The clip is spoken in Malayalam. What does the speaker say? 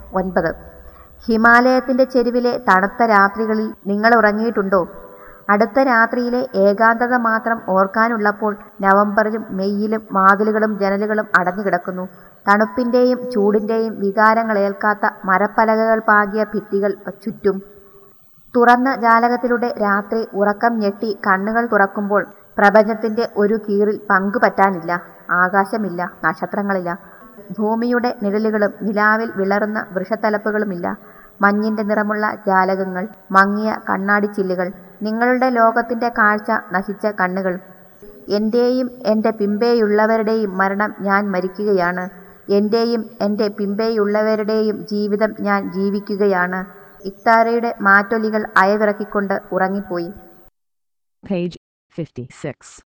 ഒൻപത് ഹിമാലയത്തിന്റെ ചെരുവിലെ തണുത്ത രാത്രികളിൽ നിങ്ങൾ ഉറങ്ങിയിട്ടുണ്ടോ അടുത്ത രാത്രിയിലെ ഏകാന്തത മാത്രം ഓർക്കാനുള്ളപ്പോൾ നവംബറിലും മെയ്യിലും വാതിലുകളും ജനലുകളും അടഞ്ഞു കിടക്കുന്നു തണുപ്പിന്റെയും ചൂടിന്റെയും വികാരങ്ങളേൽക്കാത്ത മരപ്പലകകൾ പാകിയ ഭിത്തികൾ ചുറ്റും തുറന്ന ജാലകത്തിലൂടെ രാത്രി ഉറക്കം ഞെട്ടി കണ്ണുകൾ തുറക്കുമ്പോൾ പ്രപഞ്ചത്തിന്റെ ഒരു കീറിൽ പങ്കുപറ്റാനില്ല ആകാശമില്ല നക്ഷത്രങ്ങളില്ല ഭൂമിയുടെ നിഴലുകളും നിലാവിൽ വിളറുന്ന വൃഷത്തലപ്പുകളുമില്ല മഞ്ഞിന്റെ നിറമുള്ള ജാലകങ്ങൾ മങ്ങിയ കണ്ണാടിച്ചില്ലുകൾ നിങ്ങളുടെ ലോകത്തിന്റെ കാഴ്ച നശിച്ച കണ്ണുകൾ എന്റെയും എൻ്റെ പിമ്പേയുള്ളവരുടെയും മരണം ഞാൻ മരിക്കുകയാണ് എന്റെയും എൻ്റെ പിമ്പേയുള്ളവരുടെയും ജീവിതം ഞാൻ ജീവിക്കുകയാണ് ഇക്താരയുടെ മാറ്റൊലികൾ അയവിറക്കിക്കൊണ്ട് ഉറങ്ങിപ്പോയി Page 56.